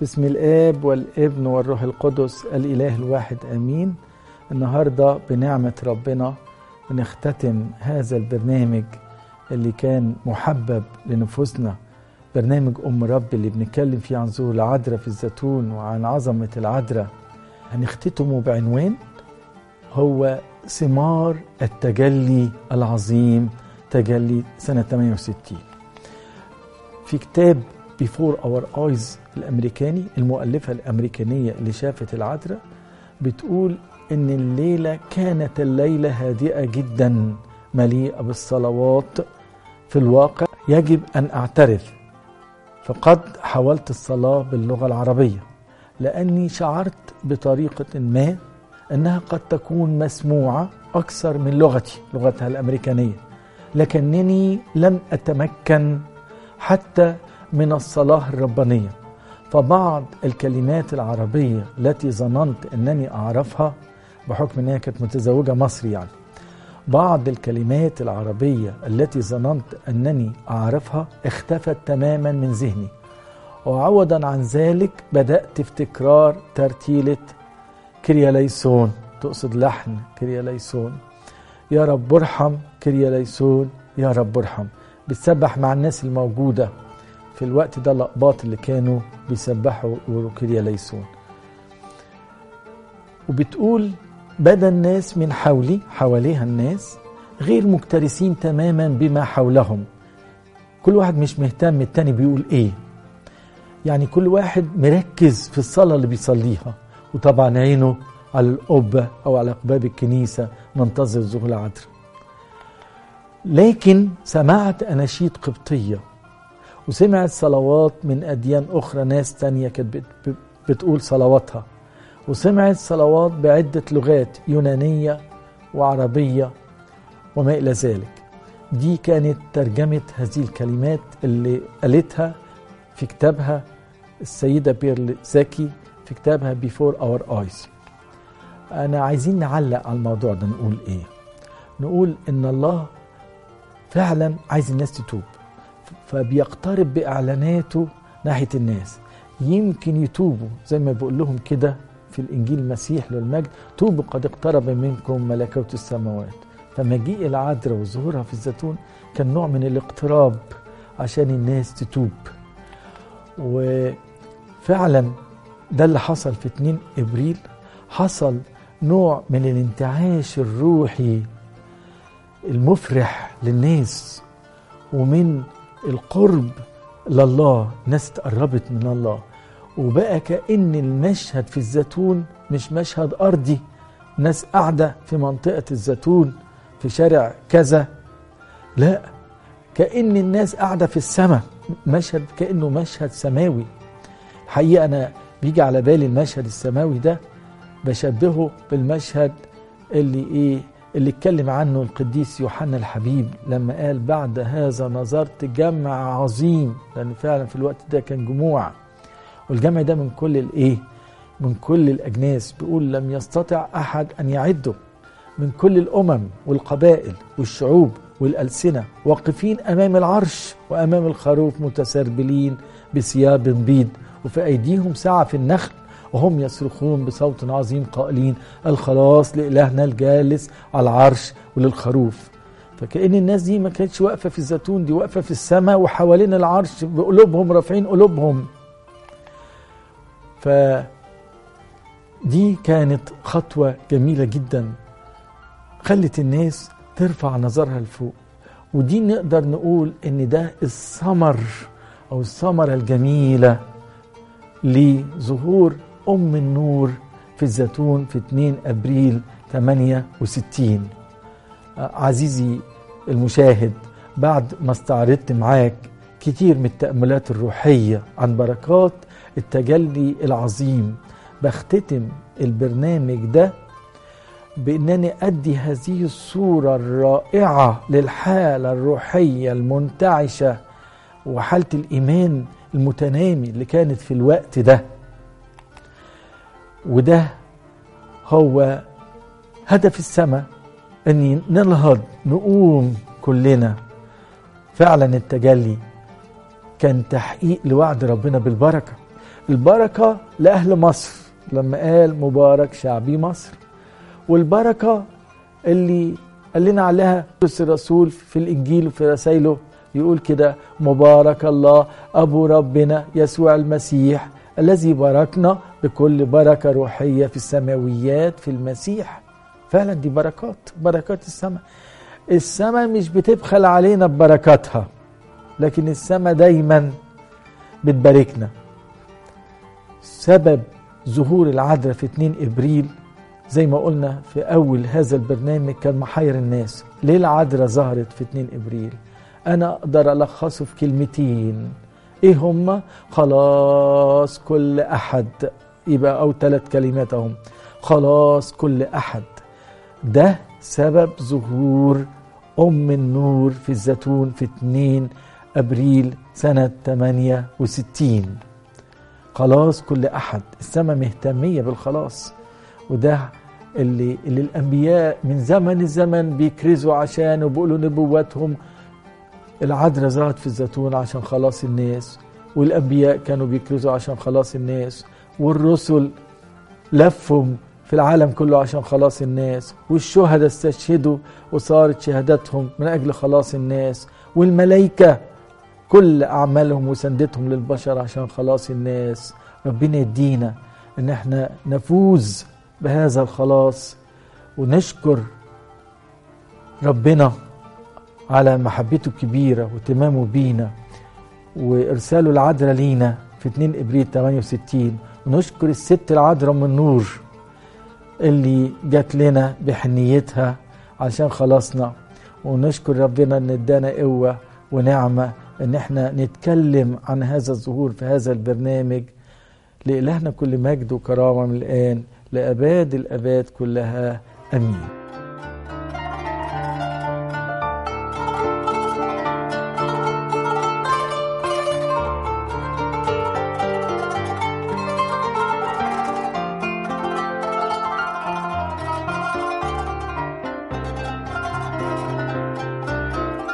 بسم الآب والابن والروح القدس الإله الواحد آمين النهاردة بنعمة ربنا بنختتم هذا البرنامج اللي كان محبب لنفوسنا برنامج أم رب اللي بنتكلم فيه عن ظهور العذراء في الزيتون وعن عظمة العذراء هنختتمه بعنوان هو ثمار التجلي العظيم تجلي سنة 68 في كتاب Before Our Eyes الأمريكاني المؤلفة الأمريكانية اللي شافت العذراء بتقول إن الليلة كانت الليلة هادئة جدا مليئة بالصلوات في الواقع يجب أن أعترف فقد حاولت الصلاة باللغة العربية لأني شعرت بطريقة ما أنها قد تكون مسموعة أكثر من لغتي لغتها الأمريكانية لكنني لم أتمكن حتى من الصلاة الربانية فبعض الكلمات العربية التي ظننت أنني أعرفها بحكم أنها كانت متزوجة مصري يعني بعض الكلمات العربية التي ظننت أنني أعرفها اختفت تماما من ذهني وعوضا عن ذلك بدأت في تكرار ترتيلة كرياليسون تقصد لحن كرياليسون يا رب ارحم كرياليسون يا رب ارحم بتسبح مع الناس الموجودة في الوقت ده الأقباط اللي كانوا بيسبحوا ويقولوا كرياليسون وبتقول بدا الناس من حولي حواليها الناس غير مكترثين تماما بما حولهم كل واحد مش مهتم التاني بيقول ايه يعني كل واحد مركز في الصلاة اللي بيصليها وطبعا عينه على القبة أو على أقباب الكنيسة منتظر ظهور العذراء لكن سمعت أناشيد قبطية وسمعت صلوات من أديان أخرى ناس تانية كانت بتقول صلواتها وسمعت صلوات بعدة لغات يونانية وعربية وما إلى ذلك دي كانت ترجمة هذه الكلمات اللي قالتها في كتابها السيدة بيرل زكي في كتابها Before Our Eyes أنا عايزين نعلق على الموضوع ده نقول إيه نقول إن الله فعلا عايز الناس تتوب فبيقترب بإعلاناته ناحية الناس يمكن يتوبوا زي ما بيقول لهم كده في الإنجيل المسيح للمجد توبوا قد اقترب منكم ملكوت السماوات فمجيء العذراء وظهورها في الزيتون كان نوع من الاقتراب عشان الناس تتوب وفعلا ده اللي حصل في 2 ابريل حصل نوع من الانتعاش الروحي المفرح للناس ومن القرب لله ناس تقربت من الله وبقى كأن المشهد في الزيتون مش مشهد أرضي ناس قاعدة في منطقة الزيتون في شارع كذا لا كأن الناس قاعدة في السماء مشهد كأنه مشهد سماوي حقيقة أنا بيجي على بالي المشهد السماوي ده بشبهه بالمشهد اللي إيه اللي اتكلم عنه القديس يوحنا الحبيب لما قال بعد هذا نظرت جمع عظيم لأن فعلا في الوقت ده كان جموع والجمع ده من كل الايه من كل الاجناس بيقول لم يستطع احد ان يعده من كل الامم والقبائل والشعوب والالسنه واقفين امام العرش وامام الخروف متسربلين بثياب بيض وفي ايديهم سعف النخل وهم يصرخون بصوت عظيم قائلين الخلاص لالهنا الجالس على العرش وللخروف فكأن الناس دي ما كانتش واقفه في الزيتون دي واقفه في السماء وحوالين العرش بقلوبهم رافعين قلوبهم ف دي كانت خطوة جميلة جدا خلت الناس ترفع نظرها لفوق ودي نقدر نقول ان ده الثمر او الثمرة الجميلة لظهور ام النور في الزيتون في 2 ابريل 68 عزيزي المشاهد بعد ما استعرضت معاك كتير من التأملات الروحية عن بركات التجلي العظيم بختتم البرنامج ده بانني ادي هذه الصوره الرائعه للحاله الروحيه المنتعشه وحاله الايمان المتنامي اللي كانت في الوقت ده وده هو هدف السماء ان ننهض نقوم كلنا فعلا التجلي كان تحقيق لوعد ربنا بالبركه البركة لأهل مصر لما قال مبارك شعبي مصر والبركة اللي قال لنا عليها بولس الرسول في الإنجيل وفي رسائله يقول كده مبارك الله أبو ربنا يسوع المسيح الذي باركنا بكل بركة روحية في السماويات في المسيح فعلا دي بركات بركات السماء السماء مش بتبخل علينا ببركاتها لكن السماء دايما بتباركنا سبب ظهور العذراء في 2 ابريل زي ما قلنا في اول هذا البرنامج كان محير الناس ليه العذراء ظهرت في 2 ابريل انا اقدر الخصه في كلمتين ايه هما خلاص كل احد يبقى او ثلاث كلمات اهم خلاص كل احد ده سبب ظهور ام النور في الزيتون في 2 ابريل سنه 68 خلاص كل احد السماء مهتميه بالخلاص وده اللي اللي الانبياء من زمن الزمن بيكرزوا عشان وبيقولوا نبواتهم العذراء ظهرت في الزيتون عشان خلاص الناس والانبياء كانوا بيكرزوا عشان خلاص الناس والرسل لفوا في العالم كله عشان خلاص الناس والشهداء استشهدوا وصارت شهادتهم من اجل خلاص الناس والملائكه كل اعمالهم وسندتهم للبشر عشان خلاص الناس ربنا يدينا ان احنا نفوز بهذا الخلاص ونشكر ربنا على محبته الكبيرة واهتمامه بينا وإرساله العذراء لينا في 2 إبريل 68 ونشكر الست العذراء من نور اللي جات لنا بحنيتها عشان خلاصنا ونشكر ربنا ان ادانا قوة ونعمة ان احنا نتكلم عن هذا الظهور في هذا البرنامج لإلهنا كل مجد وكرامة من الآن لأباد الأباد كلها أمين